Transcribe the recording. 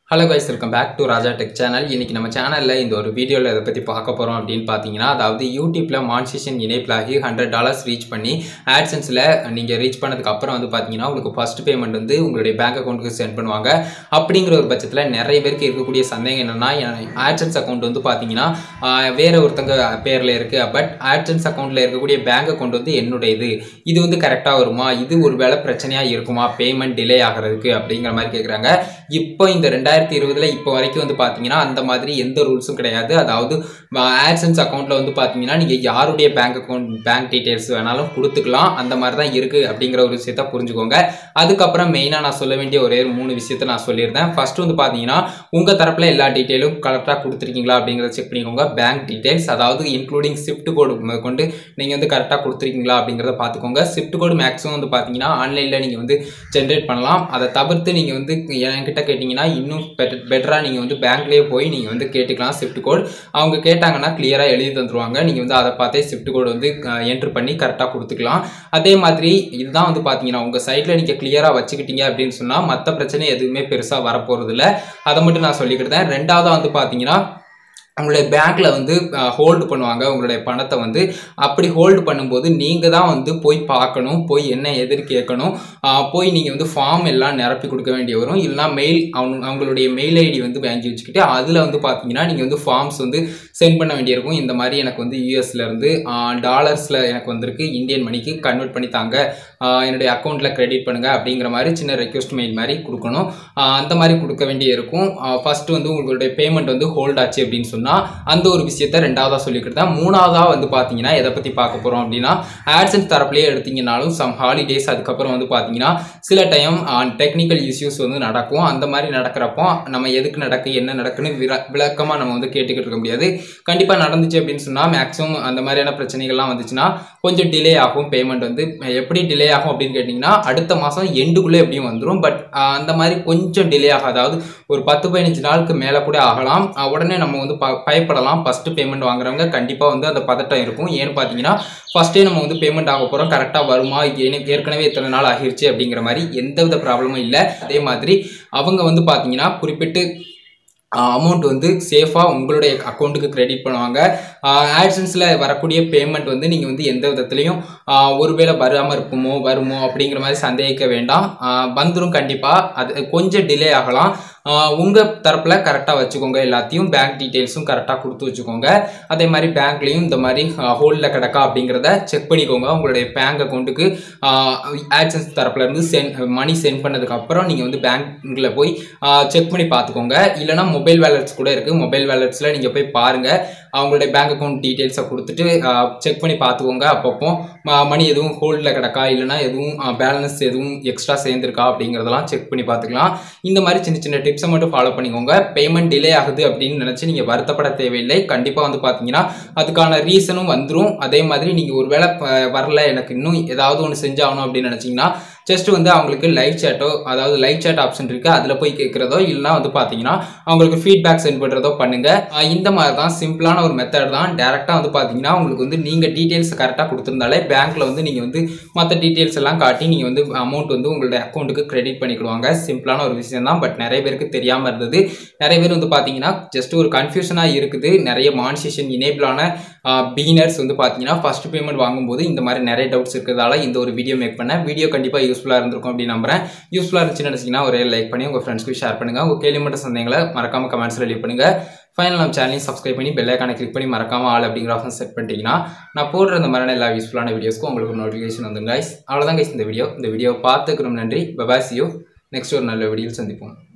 hello guys welcome back to Raja tech channel இன்னைக்கு நம்ம சேனலில் இந்த ஒரு வீடியோவில் இதை பற்றி பார்க்க போகிறோம் அப்படின்னு பார்த்தீங்கன்னா அதாவது யூடியூப்பில் மான்சேஷன் எனேபிள் ஆகி ஹண்ட்ரட் டாலர்ஸ் ரீச் பண்ணி ஆட்சன்ஸில் நீங்கள் ரீச் பண்ணதுக்கு அப்புறம் வந்து பார்த்தீங்கன்னா உங்களுக்கு ஃபர்ஸ்ட் பேமெண்ட் வந்து உங்களுடைய பேங்க் அக்கௌண்ட்டுக்கு சென்ட் பண்ணுவாங்க அப்படிங்கிற ஒரு பட்சத்தில் நிறைய பேருக்கு இருக்கக்கூடிய சந்தேகம் என்னென்னா ஆட்சன்ஸ் அக்கௌண்ட் வந்து பார்த்தீங்கன்னா ஆஹ், வேற ஒருத்தங்க பேரில் இருக்குது பட் ஆட்சன்ஸ் அக்கௌண்ட்டில் இருக்கக்கூடிய பேங்க் அக்கௌண்ட் வந்து என்னுடையது இது வந்து கரெக்டாக வருமா இது ஒரு வேளை பிரச்சனையாக இருக்குமா பேமெண்ட் டிலே ஆகிறதுக்கு அப்படிங்கிற மாதிரி கேட்குறாங்க இப்போ இந்த ரெண்டாயிரத்தி இருபதுல இப்போ வரைக்கும் வந்து பார்த்தீங்கன்னா அந்த மாதிரி எந்த ரூல்ஸும் கிடையாது அதாவது ஆட்சன்ஸ் அக்கௌண்ட்டில் வந்து பார்த்தீங்கன்னா நீங்கள் யாருடைய பேங்க் அக்கௌண்ட் பேங்க் டீட்டெயில்ஸ் வேணாலும் கொடுத்துக்கலாம் அந்த மாதிரி தான் இருக்குது அப்படிங்கிற ஒரு விஷயத்த புரிஞ்சுக்கோங்க அதுக்கப்புறம் மெயினாக நான் சொல்ல வேண்டிய ஒரே ஒரு மூணு விஷயத்த நான் சொல்லியிருந்தேன் ஃபர்ஸ்ட் வந்து பார்த்தீங்கன்னா உங்கள் தரப்பில் எல்லா டீட்டெயிலும் கரெக்டாக கொடுத்துருக்கீங்களா அப்படிங்கிறத செக் பண்ணிக்கோங்க பேங்க் டீட்டெயில்ஸ் அதாவது இன்க்ளூடிங் ஷிஃப்ட் கோடு கொண்டு நீங்கள் வந்து கரெக்டாக கொடுத்துருக்கீங்களா அப்படிங்கிறத பார்த்துக்கோங்க ஷிஃப்ட் கோடு மேக்ஸிமம் வந்து பார்த்தீங்கன்னா ஆன்லைனில் நீங்கள் வந்து ஜென்ரேட் பண்ணலாம் அதை தவிர்த்து நீங்கள் வந்து என்கிட்ட கேட்டிங்கன்னா இன்னும் பெட்டர் பெட்டராக நீங்கள் வந்து பேங்க்லேயே போய் நீங்கள் வந்து கேட்டுக்கலாம் ஷிஃப்ட் கோட் அவங்க கேட்டாங்கன்னா கிளியராக எழுதி தந்துருவாங்க நீங்கள் வந்து அதை பார்த்தே ஷிஃப்ட் கோடு வந்து என்ட்ரு பண்ணி கரெக்டாக கொடுத்துக்கலாம் அதே மாதிரி இதுதான் வந்து பார்த்தீங்கன்னா உங்கள் சைட்டில் நீங்கள் கிளியராக வச்சுக்கிட்டீங்க அப்படின்னு சொன்னால் மற்ற பிரச்சனை எதுவுமே பெருசாக வரப்போகிறது இல்லை அதை மட்டும் நான் சொல்லிக்கிட்டேன் ரெண்டாவதாக வந்து பார்த்தீங்கன்னா உங்களுடைய பேங்க்ல வந்து ஹோல்டு பண்ணுவாங்க உங்களுடைய பணத்தை வந்து அப்படி ஹோல்டு பண்ணும்போது நீங்கள் தான் வந்து போய் பார்க்கணும் போய் என்ன எதிர் கேட்கணும் ஆஹ் போய் நீங்கள் வந்து ஃபார்ம் எல்லாம் நிரப்பி கொடுக்க வேண்டிய வரும் இல்லைனா மெயில் அவங்க அவங்களுடைய மெயில் ஐடி வந்து வாங்கி வச்சுக்கிட்டு அதில் வந்து பார்த்தீங்கன்னா நீங்கள் வந்து ஃபார்ம்ஸ் வந்து சென்ட் பண்ண வேண்டியிருக்கும் இந்த மாதிரி எனக்கு வந்து யூஎஸ்ல இருந்து டாலர்ஸில் எனக்கு வந்திருக்கு இந்தியன் மணிக்கு கன்வெர்ட் பண்ணி தாங்க ஆஹ் என்னுடைய அக்கௌண்ட்டில் கிரெடிட் பண்ணுங்க அப்படிங்கிற மாதிரி சின்ன ரெக்வஸ்ட் மெயில் மாதிரி கொடுக்கணும் ஆஹ் அந்த மாதிரி கொடுக்க வேண்டிய இருக்கும் ஃபர்ஸ்ட் வந்து உங்களுடைய பேமெண்ட் வந்து ஹோல்ட் ஆச்சு அப்படின்னு சொன்னால் அந்த ஒரு விஷயத்த ரெண்டாவதாக சொல்லிக்கிட்டேன் மூணாவதாக வந்து பார்த்தீங்கன்னா எதை பற்றி பார்க்க போகிறோம் அப்படின்னா ஆட்சன்ஸ் தரப்புலேயே எடுத்தீங்கனாலும் சம் ஹாலிடேஸ் அதுக்கப்புறம் வந்து பார்த்தீங்கன்னா சில டைம் டெக்னிக்கல் இஷ்யூஸ் வந்து நடக்கும் அந்த மாதிரி நடக்கிறப்போ நம்ம எதுக்கு நடக்கு என்ன நடக்குன்னு விர விளக்கமாக நம்ம வந்து கேட்டுக்கிட்டு இருக்க முடியாது கண்டிப்பாக நடந்துச்சு அப்படின்னு சொன்னால் மேக்ஸிமம் அந்த மாதிரியான பிரச்சனைகள்லாம் வந்துச்சுன்னா கொஞ்சம் டிலே ஆகும் பேமெண்ட் வந்து எப்படி டிலே ஆகும் அப்படின்னு கேட்டிங்கன்னா அடுத்த மாதம் எண்டுக்குள்ளே எப்படியும் வந்துடும் பட் அந்த மாதிரி கொஞ்சம் டிலே ஆகும் அதாவது ஒரு பத்து பதினஞ்சு நாளுக்கு மேலே கூட ஆகலாம் அஹ் உடனே நம்ம வந்து ப பயப்படலாம் ஃபஸ்ட்டு பேமெண்ட் வாங்குறவங்க கண்டிப்பாக வந்து அந்த பதட்டம் இருக்கும் ஏன்னு பார்த்தீங்கன்னா ஃபஸ்ட்டே நம்ம வந்து பேமெண்ட் ஆக போகிறோம் கரெக்டாக வருமா ஏனே- ஏற்கனவே எத்தனை நாள் ஆகிருச்சு அப்படிங்கிற மாதிரி எந்தவித ப்ராப்ளமும் இல்லை அதே மாதிரி அவங்க வந்து பார்த்தீங்கன்னா குறிப்பிட்டு அமௌண்ட் வந்து சேஃபாக உங்களுடைய அக்கௌண்ட்டுக்கு கிரெடிட் பண்ணுவாங்க ஆட்சன்ஸில் வரக்கூடிய பேமெண்ட் வந்து நீங்கள் வந்து எந்த விதத்துலையும் ஆஹ் ஒருவேளை வராமல் இருக்குமோ வருமோ அப்படிங்கிற மாதிரி சந்தேகிக்க வேண்டாம் ஆஹ் வந்துரும் கண்டிப்பாக அது கொஞ்சம் டிலே ஆகலாம் உங்கள் தரப்பில் கரெக்டாக வச்சுக்கோங்க எல்லாத்தையும் பேங்க் டீட்டெயில்ஸும் கரெக்டாக கொடுத்து வச்சுக்கோங்க அதே மாதிரி பேங்க்லேயும் இந்த மாதிரி ஹோல்டில் கிடக்கா அப்படிங்கிறத செக் பண்ணிக்கோங்க உங்களுடைய பேங்க் அக்கௌண்ட்டுக்கு ஆக்சன்ஸ் தரப்புலேருந்து சென்ட் மணி சென்ட் பண்ணதுக்கு அப்புறம் நீங்கள் வந்து பேங்க்கில் போய் செக் பண்ணி பார்த்துக்கோங்க இல்லைனா மொபைல் வேலட்ஸ் கூட இருக்குது மொபைல் வேலட்ஸில் நீங்கள் போய் பாருங்கள் அவங்களுடைய பேங்க் அக்கௌண்ட் டீட்டெயில்ஸை கொடுத்துட்டு செக் பண்ணி பார்த்துக்கோங்க அப்பப்போ மணி எதுவும் ஹோல்டில் கிடக்கா இல்லைனா எதுவும் பேலன்ஸ் எதுவும் எக்ஸ்ட்ரா சேர்ந்துருக்கா அப்படிங்கிறதெல்லாம் செக் பண்ணி பார்த்துக்கலாம் இந்த மாதிரி சின்ன சின்ன டிப்ஸை மட்டும் ஃபாலோ பண்ணிக்கோங்க பேமெண்ட் டிலே ஆகுது அப்படின்னு நினச்சி நீங்கள் வருத்தப்பட தேவையில்லை கண்டிப்பாக வந்து பார்த்தீங்கன்னா அதுக்கான ரீசனும் வந்துடும் அதே மாதிரி நீங்கள் ஒருவேளை ப- வரல எனக்கு இன்னும் ஏதாவது ஒன்று செஞ்சாகணும் அப்படின்னு நினச்சிங்கன்னா ஜஸ்ட் வந்து அவங்களுக்கு லைவ் சேட்டோ அதாவது லைவ் சேட் ஆப்ஷன் இருக்குது அதில் போய் கேட்குறதோ இல்லைனா வந்து பார்த்தீங்கன்னா அவங்களுக்கு ஃபீட்பேக் சென்ட் பண்ணுறதோ பண்ணுங்கள் அஹ் இந்த மாதிரி தான் சிம்பிளான ஒரு மெத்தட் தான் டேரெக்டாக வந்து பார்த்தீங்கன்னா உங்களுக்கு வந்து நீங்கள் டீட்டெயில்ஸ் கரெக்டாக கொடுத்துருந்தாலே பேங்க்கில் வந்து நீங்கள் வந்து மற்ற டீட்டெயில்ஸ் எல்லாம் காட்டி நீங்கள் வந்து அமௌண்ட் வந்து உங்களுடைய அக்கௌண்ட்டுக்கு கிரெடிட் பண்ணிக்கிடுவாங்க சிம்பிளான ஒரு விஷயம் தான் பட் நிறைய பேருக்கு தெரியாமல் இருந்தது நிறைய பேர் வந்து பார்த்தீங்கன்னா ஜஸ்ட் ஒரு கன்ஃபியூஷனாக இருக்குது நிறைய மானிசேஷன் இனேபிளான பிகினர்ஸ் வந்து பார்த்தீங்கன்னா ஃபர்ஸ்ட் பேமெண்ட் வாங்கும்போது இந்த மாதிரி நிறைய டவுட்ஸ் இருக்கிறதால இந்த ஒரு வீடியோ மேக் பண்ணேன் வீடியோ கண்டிப்பாக யூஸ்ஃபுல்லாக இருந்திருக்கும் அப்படின்னு நம்புறேன் யூஸ்ஃபுல்லாக இருந்துச்சுன்னு நினச்சிங்கன்னா ஒரே லைக் பண்ணி உங்கள் ஃப்ரெண்ட்ஸ்க்கு ஷேர் பண்ணுங்கள் உங்கள் கேள்வி மட்டும் சந்தேகங்களை மறக்காமல் கமெண்ட்ஸில் லீவ் பண்ணுங்கள் ஃபைனல் நம்ம சேனலையும் சப்ஸ்கிரைப் பண்ணி பெல் ஐக்கானை கிளிக் பண்ணி மறக்காம ஆள் அப்படிங்கிற ஆப்ஷன் செட் பண்ணிட்டீங்கன்னா நான் போடுற இந்த மாதிரியான எல்லா யூஸ்ஃபுல்லான வீடியோஸ்க்கும் உங்களுக்கு நோட்டிஃபிகேஷன் வந்துடும் guys அவ்வளோதான் guys இந்த வீடியோ இந்த வீடியோ பார்த்துக்கிறோம் நன்றி பபாசியோ நெக்ஸ்ட் ஒரு நல்ல வீடியோவில் சந்திப்போம்